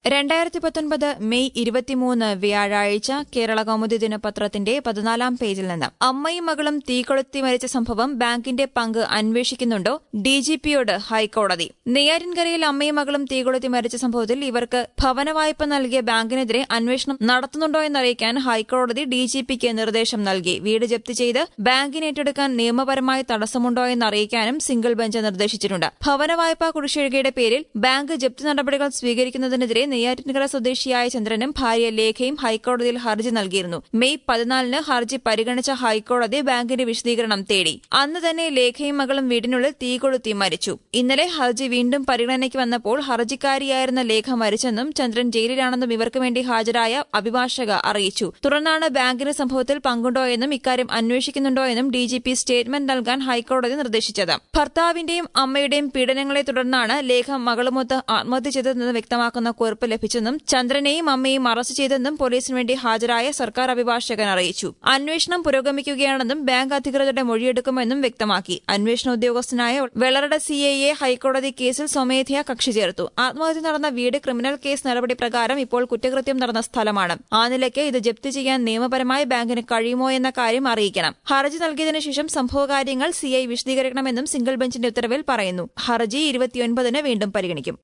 രണ്ടായിരത്തി പത്തൊൻപത് മെയ് ഇരുപത്തിമൂന്ന് വ്യാഴാഴ്ച കേരള കൗമുദി ദിനപത്രത്തിന്റെ പതിനാലാം പേജിൽ നിന്ന് അമ്മയും മകളും തീകൊളുത്തി മരിച്ച സംഭവം ബാങ്കിന്റെ പങ്ക് അന്വേഷിക്കുന്നുണ്ടോ ഡിജിപിയോട് ഹൈക്കോടതി നെയ്യാറ്റിൻകരയിൽ അമ്മയും മകളും തീകൊളുത്തി മരിച്ച സംഭവത്തിൽ ഇവർക്ക് ഭവന വായ്പ നൽകിയ ബാങ്കിനെതിരെ അന്വേഷണം നടത്തുന്നുണ്ടോ എന്നറിയിക്കാൻ ഹൈക്കോടതി ഡിജിപിക്ക് നിർദ്ദേശം നൽകി വീട് ജപ്തി ചെയ്ത് ബാങ്കിന് ഏറ്റെടുക്കാൻ നിയമപരമായ തടസ്സമുണ്ടോ എന്നറിയിക്കാനും സിംഗിൾ ബെഞ്ച് നിർദ്ദേശിച്ചിട്ടുണ്ട് ഭവന വായ്പാ കുടിശ്ശികയുടെ പേരിൽ ബാങ്ക് ജപ്തി നടപടികൾ സ്വീകരിക്കുന്നതിനെതിരെ നെയ്യാറ്റിൻകര സ്വദേശിയായ ചന്ദ്രനും ഭാര്യ ലേഖയും ഹൈക്കോടതിയിൽ ഹർജി നൽകിയിരുന്നു മെയ് പതിനാലിന് ഹർജി പരിഗണിച്ച ഹൈക്കോടതി ബാങ്കിന്റെ വിശദീകരണം തേടി അന്ന് തന്നെ ലേഖയും മകളും വീടിനുള്ളിൽ തീ കൊളുത്തി മരിച്ചു ഇന്നലെ ഹർജി വീണ്ടും പരിഗണനയ്ക്ക് വന്നപ്പോൾ ഹർജിക്കാരിയായിരുന്ന ലേഖ മരിച്ചെന്നും ചന്ദ്രൻ ജയിലിലാണെന്നും ഇവർക്ക് വേണ്ടി ഹാജരായ അഭിഭാഷക അറിയിച്ചു തുടർന്നാണ് ബാങ്കിന് സംഭവത്തിൽ പങ്കുണ്ടോ എന്നും ഇക്കാര്യം അന്വേഷിക്കുന്നുണ്ടോ എന്നും ഡിജിപി സ്റ്റേറ്റ്മെന്റ് നൽകാൻ ഹൈക്കോടതി നിർദ്ദേശിച്ചത് ഭർത്താവിന്റെയും അമ്മയുടെയും പീഡനങ്ങളെ തുടർന്നാണ് ലേഖ മകളുമൊത്ത് ആത്മഹത്യ ചെയ്തതെന്ന് വ്യക്തമാക്കുന്ന കുറിപ്പ് ലഭിച്ചെന്നും ചന്ദ്രനെയും അമ്മയും അറസ്റ്റ് ചെയ്തെന്നും പോലീസിന് വേണ്ടി ഹാജരായ സർക്കാർ അഭിഭാഷകൻ അറിയിച്ചു അന്വേഷണം പുരോഗമിക്കുകയാണെന്നും ബാങ്ക് അധികൃതരുടെ മൊഴിയെടുക്കുമെന്നും വ്യക്തമാക്കി അന്വേഷണ ഉദ്യോഗസ്ഥനായ വെള്ളറട സിഐയെ ഹൈക്കോടതി കേസിൽ സ്വമേധയാ കക്ഷി ചേർത്തു ആത്മഹത്യ നടന്ന വീട് ക്രിമിനൽ കേസ് നടപടി പ്രകാരം ഇപ്പോൾ കുറ്റകൃത്യം നടന്ന സ്ഥലമാണ് ആ നിലയ്ക്ക് ഇത് ജപ്തി ചെയ്യാൻ നിയമപരമായി ബാങ്കിന് കഴിയുമോ എന്ന കാര്യം അറിയിക്കണം ഹർജി നൽകിയതിനു ശേഷം സംഭവകാര്യങ്ങൾ സിഐ വിശദീകരിക്കണമെന്നും സിംഗിൾ ബെഞ്ചിന്റെ ഉത്തരവിൽ പറയുന്നു ഹർജി ഇരുപത്തിയൊൻപതിന് വീണ്ടും പരിഗണിക്കും